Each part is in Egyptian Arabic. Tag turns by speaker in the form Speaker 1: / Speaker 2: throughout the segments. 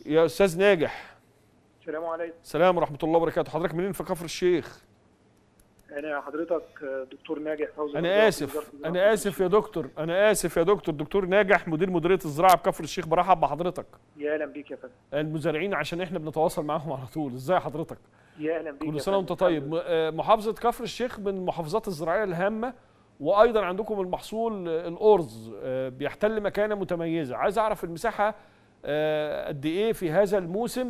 Speaker 1: يا استاذ ناجح
Speaker 2: السلام عليكم
Speaker 1: سلام ورحمه الله وبركاته حضرتك منين في كفر الشيخ
Speaker 2: انا حضرتك دكتور ناجح فوزي
Speaker 1: انا
Speaker 2: رضا
Speaker 1: اسف
Speaker 2: في وزارة الزراعة.
Speaker 1: انا اسف يا دكتور انا اسف يا دكتور دكتور ناجح مدير مديريه الزراعه بكفر الشيخ برحب بحضرتك
Speaker 2: يا اهلا بيك يا فندم
Speaker 1: المزارعين عشان احنا بنتواصل معاهم على طول ازاي حضرتك
Speaker 2: يا اهلا بيك
Speaker 1: كل
Speaker 2: يا
Speaker 1: سنه وانت
Speaker 2: فندم.
Speaker 1: طيب م- آه، محافظه كفر الشيخ من المحافظات الزراعيه الهامه وايضا عندكم المحصول آه، الارز آه، بيحتل مكانه متميزه عايز اعرف المساحه آه، قد ايه في هذا الموسم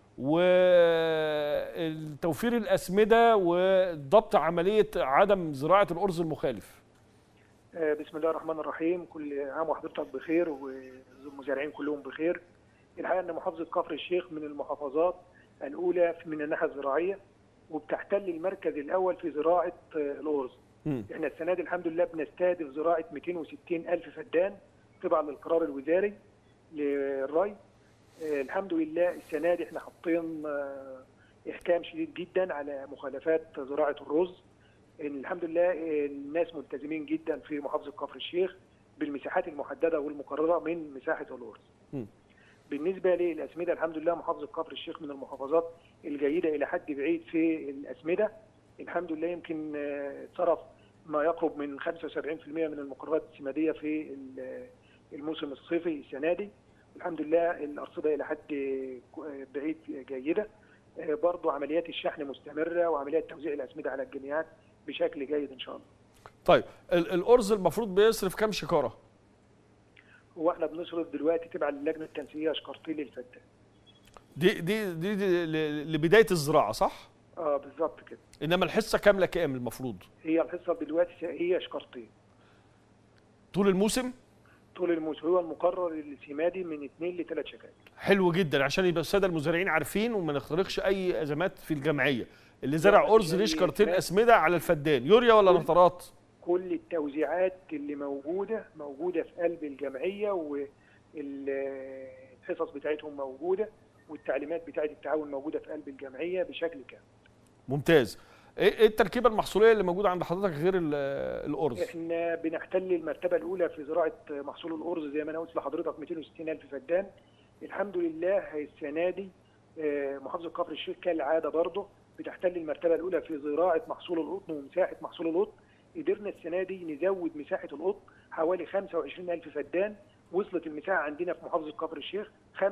Speaker 1: وتوفير الاسمده وضبط عمليه عدم زراعه الارز المخالف
Speaker 2: آه، بسم الله الرحمن الرحيم كل عام وحضرتك بخير والمزارعين كلهم بخير الحقيقه ان محافظه كفر الشيخ من المحافظات الاولى من الناحيه الزراعيه وبتحتل المركز الاول في زراعه آه، الارز
Speaker 1: مم.
Speaker 2: احنا السنه دي الحمد لله بنستهدف زراعه 260 الف فدان طبعا للقرار الوزاري للري آه، الحمد لله السنه دي احنا حاطين آه، احكام شديد جدا على مخالفات زراعه الرز الحمد لله آه، الناس ملتزمين جدا في محافظه كفر الشيخ بالمساحات المحدده والمقرره من مساحه الارز
Speaker 1: م.
Speaker 2: بالنسبه للاسمده الحمد لله محافظه كفر الشيخ من المحافظات الجيده الى حد بعيد في الاسمده الحمد لله يمكن آه، اتصرف ما يقرب من 75% من المقررات السماديه في ال- الموسم الصيفي السنه دي الحمد لله الارصده الى حد آه، بعيد جيده آه، برضو عمليات الشحن مستمره وعمليات توزيع الاسمده على الجميعات بشكل جيد ان شاء الله
Speaker 1: طيب ال- الارز المفروض بيصرف كام شكاره
Speaker 2: هو احنا بنصرف دلوقتي تبع اللجنه التنسيقيه شكرتين للفدان
Speaker 1: دي دي دي, دي ل- لبدايه الزراعه صح
Speaker 2: اه بالظبط كده
Speaker 1: انما الحصه كامله كام المفروض
Speaker 2: هي الحصه دلوقتي هي شكرتين
Speaker 1: طول الموسم
Speaker 2: طول الموسم هو المقرر السمادي من اثنين لثلاث شكاير
Speaker 1: حلو جدا عشان يبقى الساده المزارعين عارفين وما نخترقش اي ازمات في الجمعيه اللي زرع ارز ليه شكارتين اسمده على الفدان يوريا ولا نطرات
Speaker 2: كل التوزيعات اللي موجوده موجوده في قلب الجمعيه والحصص بتاعتهم موجوده والتعليمات بتاعت التعاون موجوده في قلب الجمعيه بشكل كامل
Speaker 1: ممتاز ايه إيه التركيبه المحصوليه اللي موجوده عند حضرتك غير ال- الارز
Speaker 2: احنا بنحتل المرتبه الاولى في زراعه محصول الارز زي ما انا قلت لحضرتك 260 الف فدان الحمد لله السنه دي آه، محافظه كفر الشيخ كالعاده برضه بتحتل المرتبه الاولى في زراعه محصول القطن ومساحه محصول القطن قدرنا السنه دي نزود مساحه القطن حوالي 25 الف فدان وصلت المساحه عندنا في محافظه كفر الشيخ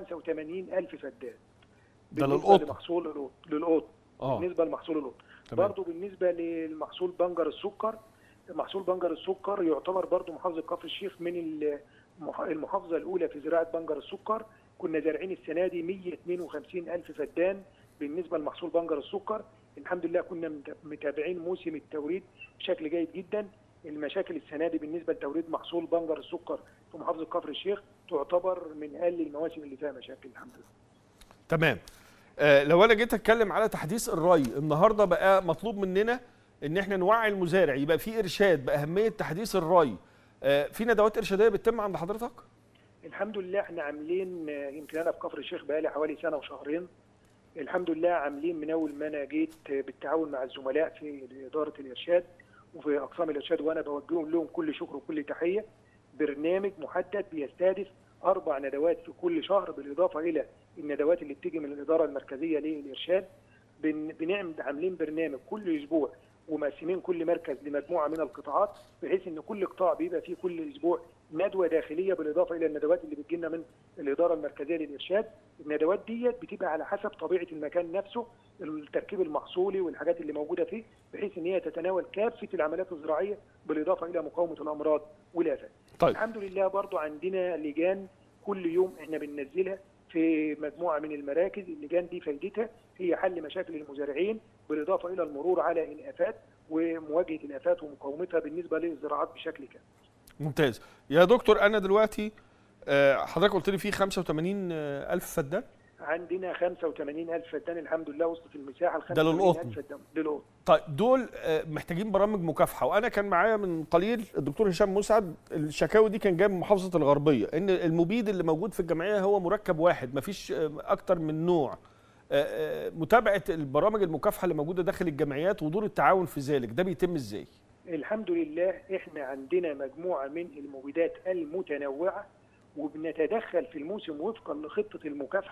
Speaker 2: 85 الف فدان
Speaker 1: ده
Speaker 2: بالنسبة
Speaker 1: للقطن.
Speaker 2: لمحصول القطن للقطن
Speaker 1: اه
Speaker 2: بالنسبه لمحصول القطن
Speaker 1: تمام.
Speaker 2: برضه بالنسبه للمحصول بنجر السكر محصول بنجر السكر يعتبر برضه محافظه كفر الشيخ من المح- المحافظه الاولى في زراعه بنجر السكر كنا زارعين السنه دي 152 الف فدان بالنسبه لمحصول بنجر السكر الحمد لله كنا مت- متابعين موسم التوريد بشكل جيد جدا المشاكل السنه دي بالنسبه لتوريد محصول بنجر السكر في محافظه كفر الشيخ تعتبر من اقل المواسم اللي فيها مشاكل الحمد لله
Speaker 1: تمام آه لو انا جيت اتكلم على تحديث الري النهارده بقى مطلوب مننا ان احنا نوعي المزارع يبقى في ارشاد باهميه تحديث الري آه في ندوات ارشاديه بتتم عند حضرتك
Speaker 2: الحمد لله احنا عاملين آه، يمكن انا في كفر الشيخ بقالي حوالي سنه وشهرين الحمد لله عاملين من اول ما انا جيت آه، بالتعاون مع الزملاء في اداره الارشاد وفي اقسام الارشاد وانا بوجههم لهم كل شكر وكل تحيه برنامج محدد بيستهدف اربع ندوات في كل شهر بالاضافه الى الندوات اللي بتيجي من الاداره المركزيه للارشاد بن- بنعمل عاملين برنامج كل اسبوع ومقسمين كل مركز لمجموعه من القطاعات بحيث ان كل قطاع بيبقى فيه كل اسبوع ندوه داخليه بالاضافه الى الندوات اللي بتجينا من الاداره المركزيه للارشاد الندوات ديت بتبقى على حسب طبيعه المكان نفسه التركيب المحصولي والحاجات اللي موجوده فيه بحيث ان هي تتناول كافه العمليات الزراعيه بالاضافه الى مقاومه الامراض والافات
Speaker 1: طيب
Speaker 2: الحمد لله برضو عندنا لجان كل يوم احنا بننزلها في مجموعه من المراكز اللجان دي فايدتها هي حل مشاكل المزارعين بالاضافه الى المرور على الافات ومواجهه الافات ومقاومتها بالنسبه للزراعات بشكل كامل.
Speaker 1: ممتاز يا دكتور انا دلوقتي آه حضرتك قلت لي في 85 آه، الف فدان
Speaker 2: عندنا 85 الف فدان الحمد لله وصلت المساحه ل
Speaker 1: ده للقطن.
Speaker 2: 85 الف فدان للقطن.
Speaker 1: طيب دول آه، محتاجين برامج مكافحه وانا كان معايا من قليل الدكتور هشام مسعد الشكاوي دي كان جاي من محافظه الغربيه ان المبيد اللي موجود في الجمعيه هو مركب واحد مفيش آه، اكتر من نوع آه، آه، متابعه البرامج المكافحه اللي موجوده داخل الجمعيات ودور التعاون في ذلك ده بيتم ازاي
Speaker 2: الحمد لله احنا عندنا مجموعه من المبيدات المتنوعه وبنتدخل في الموسم وفقا لخطه المكافحه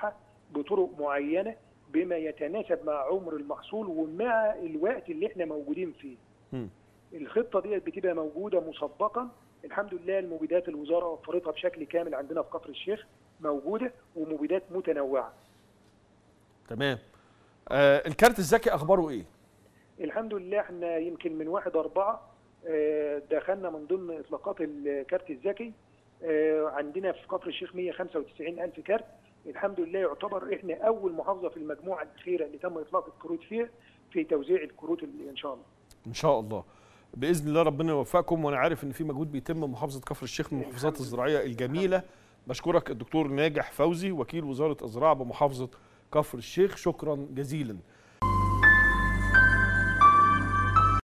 Speaker 2: بطرق معينه بما يتناسب مع عمر المحصول ومع الوقت اللي احنا موجودين فيه.
Speaker 1: مم.
Speaker 2: الخطه ديت بتبقى موجوده مسبقا الحمد لله المبيدات الوزاره وفرتها بشكل كامل عندنا في كفر الشيخ موجوده ومبيدات متنوعه.
Speaker 1: تمام آه الكارت الذكي اخباره ايه
Speaker 2: الحمد لله احنا يمكن من واحد أربعة آه، دخلنا من ضمن إطلاقات الكارت الذكي آه، عندنا في كفر الشيخ 195 ألف كارت الحمد لله يعتبر احنا أول محافظة في المجموعة الأخيرة اللي تم إطلاق الكروت فيها في توزيع الكروت اللي إن شاء الله
Speaker 1: ان شاء الله باذن الله ربنا يوفقكم وانا عارف ان في مجهود بيتم محافظه كفر الشيخ من المحافظات
Speaker 2: الحمد
Speaker 1: الزراعيه الجميله بشكرك الدكتور ناجح فوزي وكيل وزاره الزراعه بمحافظه كفر الشيخ شكرا جزيلا